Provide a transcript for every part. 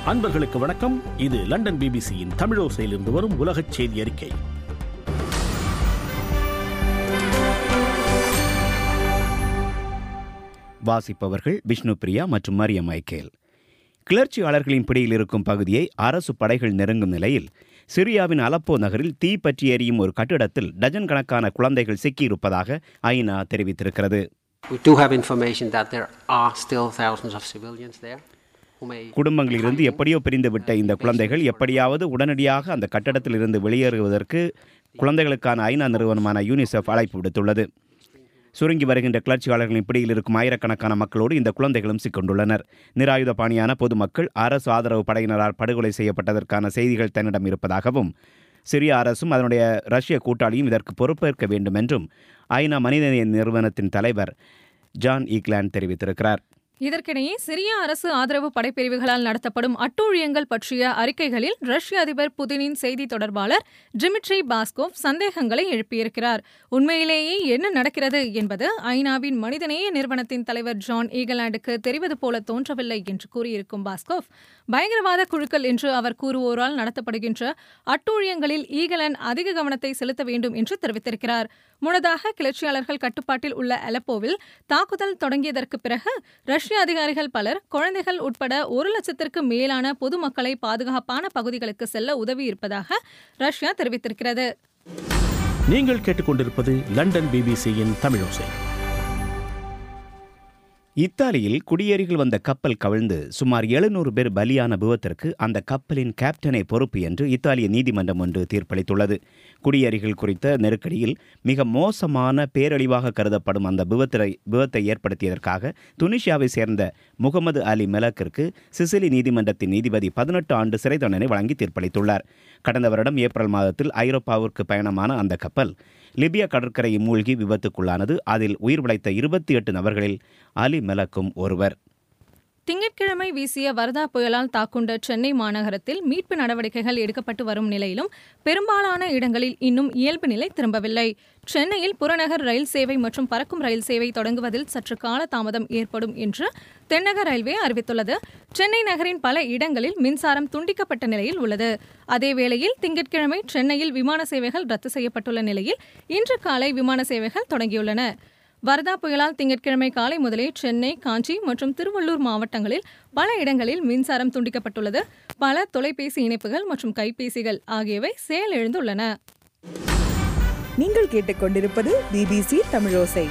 அன்பர்களுக்கு வணக்கம் இது லண்டன் பிபிசியின் தமிழோசையிலிருந்து வரும் உலகச் செய்தி அறிக்கை வாசிப்பவர்கள் விஷ்ணு பிரியா மற்றும் மரியம் மைக்கேல் கிளர்ச்சியாளர்களின் பிடியில் இருக்கும் பகுதியை அரசு படைகள் நெருங்கும் நிலையில் சிரியாவின் அலப்போ நகரில் தீ பற்றி எரியும் ஒரு கட்டிடத்தில் டஜன் கணக்கான குழந்தைகள் சிக்கியிருப்பதாக ஐநா தெரிவித்திருக்கிறது We do have information that there are still thousands of civilians there who may குடும்பங்களிலிருந்து எப்படியோ பிரிந்துவிட்ட இந்த குழந்தைகள் எப்படியாவது உடனடியாக அந்த கட்டடத்திலிருந்து வெளியேறுவதற்கு குழந்தைகளுக்கான ஐநா நிறுவனமான யூனிசெஃப் அழைப்பு விடுத்துள்ளது சுருங்கி வருகின்ற கிளர்ச்சியாளர்களின் பிடியில் இருக்கும் ஆயிரக்கணக்கான மக்களோடு இந்த குழந்தைகளும் சிக்கொண்டுள்ளனர் நிராயுத பாணியான பொதுமக்கள் அரசு ஆதரவு படையினரால் படுகொலை செய்யப்பட்டதற்கான செய்திகள் தன்னிடம் இருப்பதாகவும் சிரிய அரசும் அதனுடைய ரஷ்ய கூட்டாளியும் இதற்கு பொறுப்பேற்க வேண்டும் என்றும் ஐநா மனிதநேய நிறுவனத்தின் தலைவர் ஜான் ஈக்லாண்ட் தெரிவித்திருக்கிறார் இதற்கிடையே சிரிய அரசு ஆதரவு படைப்பிரிவுகளால் நடத்தப்படும் அட்டூழியங்கள் பற்றிய அறிக்கைகளில் ரஷ்ய அதிபர் புதினின் செய்தி தொடர்பாளர் டிமிட்ரி பாஸ்கோவ் சந்தேகங்களை எழுப்பியிருக்கிறார் உண்மையிலேயே என்ன நடக்கிறது என்பது ஐநாவின் மனிதநேய நிறுவனத்தின் தலைவர் ஜான் ஈகலாண்டுக்கு தெரிவது போல தோன்றவில்லை என்று கூறியிருக்கும் பாஸ்கோவ் பயங்கரவாத குழுக்கள் என்று அவர் கூறுவோரால் நடத்தப்படுகின்ற அட்டூழியங்களில் ஈகலாண்ட் அதிக கவனத்தை செலுத்த வேண்டும் என்று தெரிவித்திருக்கிறார் முன்னதாக கிளர்ச்சியாளர்கள் கட்டுப்பாட்டில் உள்ள அலப்போவில் தாக்குதல் தொடங்கியதற்கு பிறகு ரஷ்ய அதிகாரிகள் பலர் குழந்தைகள் உட்பட ஒரு லட்சத்திற்கு மேலான பொதுமக்களை பாதுகாப்பான பகுதிகளுக்கு செல்ல உதவியிருப்பதாக ரஷ்யா தெரிவித்திருக்கிறது நீங்கள் கேட்டுக்கொண்டிருப்பது லண்டன் பிபிசியின் தமிழோசை இத்தாலியில் குடியேறிகள் வந்த கப்பல் கவிழ்ந்து சுமார் எழுநூறு பேர் பலியான விபத்திற்கு அந்த கப்பலின் கேப்டனை பொறுப்பு என்று இத்தாலிய நீதிமன்றம் ஒன்று தீர்ப்பளித்துள்ளது குடியேறிகள் குறித்த நெருக்கடியில் மிக மோசமான பேரழிவாக கருதப்படும் அந்த விபத்தை விபத்தை ஏற்படுத்தியதற்காக துனிஷியாவை சேர்ந்த முகமது அலி மெலக்கிற்கு சிசிலி நீதிமன்றத்தின் நீதிபதி பதினெட்டு ஆண்டு சிறை தண்டனை வழங்கி தீர்ப்பளித்துள்ளார் கடந்த வருடம் ஏப்ரல் மாதத்தில் ஐரோப்பாவிற்கு பயணமான அந்த கப்பல் லிபியா கடற்கரையை மூழ்கி விபத்துக்குள்ளானது அதில் உயிர் பிழைத்த இருபத்தி எட்டு நபர்களில் அலி மெலக்கும் ஒருவர் திங்கட்கிழமை வீசிய வர்தா புயலால் தாக்குண்ட சென்னை மாநகரத்தில் மீட்பு நடவடிக்கைகள் எடுக்கப்பட்டு வரும் நிலையிலும் பெரும்பாலான இடங்களில் இன்னும் இயல்பு நிலை திரும்பவில்லை சென்னையில் புறநகர் ரயில் சேவை மற்றும் பறக்கும் ரயில் சேவை தொடங்குவதில் சற்று கால தாமதம் ஏற்படும் என்று தென்னக ரயில்வே அறிவித்துள்ளது சென்னை நகரின் பல இடங்களில் மின்சாரம் துண்டிக்கப்பட்ட நிலையில் உள்ளது அதேவேளையில் திங்கட்கிழமை சென்னையில் விமான சேவைகள் ரத்து செய்யப்பட்டுள்ள நிலையில் இன்று காலை விமான சேவைகள் தொடங்கியுள்ளன வர்தா புயலால் திங்கட்கிழமை காலை முதலே சென்னை காஞ்சி மற்றும் திருவள்ளூர் மாவட்டங்களில் பல இடங்களில் மின்சாரம் துண்டிக்கப்பட்டுள்ளது பல தொலைபேசி இணைப்புகள் மற்றும் கைபேசிகள் ஆகியவை செயலிழந்துள்ளன நீங்கள் கேட்டுக்கொண்டிருப்பது பிபிசி தமிழோசை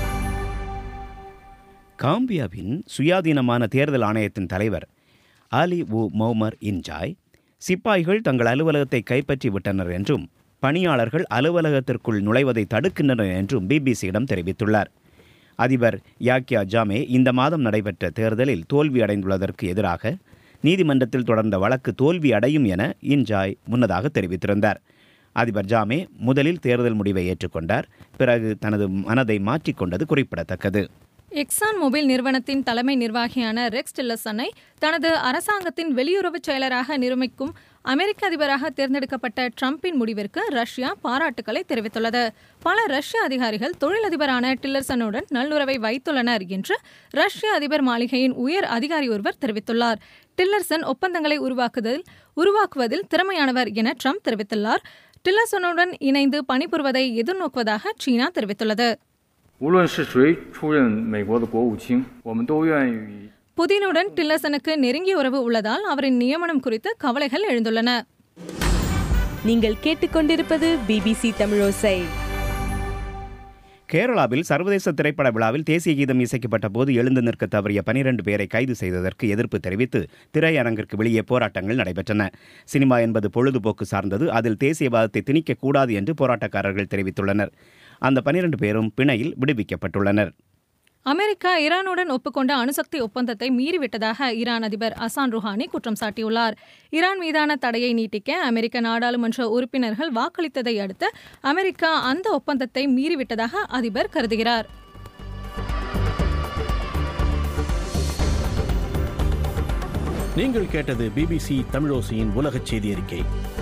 காம்பியாவின் சுயாதீனமான தேர்தல் ஆணையத்தின் தலைவர் அலி உ மௌமர் இன்ஜாய் சிப்பாய்கள் தங்கள் அலுவலகத்தை கைப்பற்றி விட்டனர் என்றும் பணியாளர்கள் அலுவலகத்திற்குள் நுழைவதை தடுக்கின்றனர் என்றும் பிபிசியிடம் தெரிவித்துள்ளார் அதிபர் யாக்கியா ஜாமே இந்த மாதம் நடைபெற்ற தேர்தலில் தோல்வி அடைந்துள்ளதற்கு எதிராக நீதிமன்றத்தில் தொடர்ந்த வழக்கு தோல்வி அடையும் என இன்ஜாய் முன்னதாக தெரிவித்திருந்தார் அதிபர் ஜாமே முதலில் தேர்தல் முடிவை ஏற்றுக்கொண்டார் பிறகு தனது மனதை மாற்றிக்கொண்டது குறிப்பிடத்தக்கது எக்ஸான் மொபைல் நிறுவனத்தின் தலைமை நிர்வாகியான ரெக்ஸ் டில்லசனை தனது அரசாங்கத்தின் வெளியுறவுச் செயலராக நியமிக்கும் அமெரிக்க அதிபராக தேர்ந்தெடுக்கப்பட்ட ட்ரம்பின் முடிவிற்கு ரஷ்யா பாராட்டுக்களை தெரிவித்துள்ளது பல ரஷ்ய அதிகாரிகள் தொழிலதிபரான டில்லர்சனுடன் நல்லுறவை வைத்துள்ளனர் என்று ரஷ்ய அதிபர் மாளிகையின் உயர் அதிகாரி ஒருவர் தெரிவித்துள்ளார் டில்லர்சன் ஒப்பந்தங்களை உருவாக்குதல் உருவாக்குவதில் திறமையானவர் என ட்ரம்ப் தெரிவித்துள்ளார் டில்லர்சனுடன் இணைந்து பணிபுரிவதை எதிர்நோக்குவதாக சீனா தெரிவித்துள்ளது 无论是谁出任美国的国务卿，我们都愿意与 புதினுடன் டில்லர்சனுக்கு நெருங்கிய உறவு உள்ளதால் அவரின் நியமனம் குறித்து கவலைகள் எழுந்துள்ளன நீங்கள் கேட்டுக்கொண்டிருப்பது பிபிசி தமிழோசை கேரளாவில் சர்வதேச திரைப்பட விழாவில் தேசிய கீதம் இசைக்கப்பட்ட போது எழுந்து நிற்க தவறிய பனிரெண்டு பேரை கைது செய்ததற்கு எதிர்ப்பு தெரிவித்து திரையரங்கிற்கு வெளியே போராட்டங்கள் நடைபெற்றன சினிமா என்பது பொழுதுபோக்கு சார்ந்தது அதில் தேசியவாதத்தை திணிக்கக்கூடாது என்று போராட்டக்காரர்கள் தெரிவித்துள்ளனர் அந்த பனிரெண்டு பேரும் பிணையில் விடுவிக்கப்பட்டுள்ளனர் அமெரிக்கா ஈரானுடன் ஒப்புக்கொண்ட அணுசக்தி ஒப்பந்தத்தை மீறிவிட்டதாக ஈரான் அதிபர் அசான் ருஹானி குற்றம் சாட்டியுள்ளார் ஈரான் மீதான தடையை நீட்டிக்க அமெரிக்க நாடாளுமன்ற உறுப்பினர்கள் வாக்களித்ததை அடுத்து அமெரிக்கா அந்த ஒப்பந்தத்தை மீறிவிட்டதாக அதிபர் கருதுகிறார் நீங்கள் கேட்டது பிபிசி தமிழோசையின் உலகச் செய்தி அறிக்கை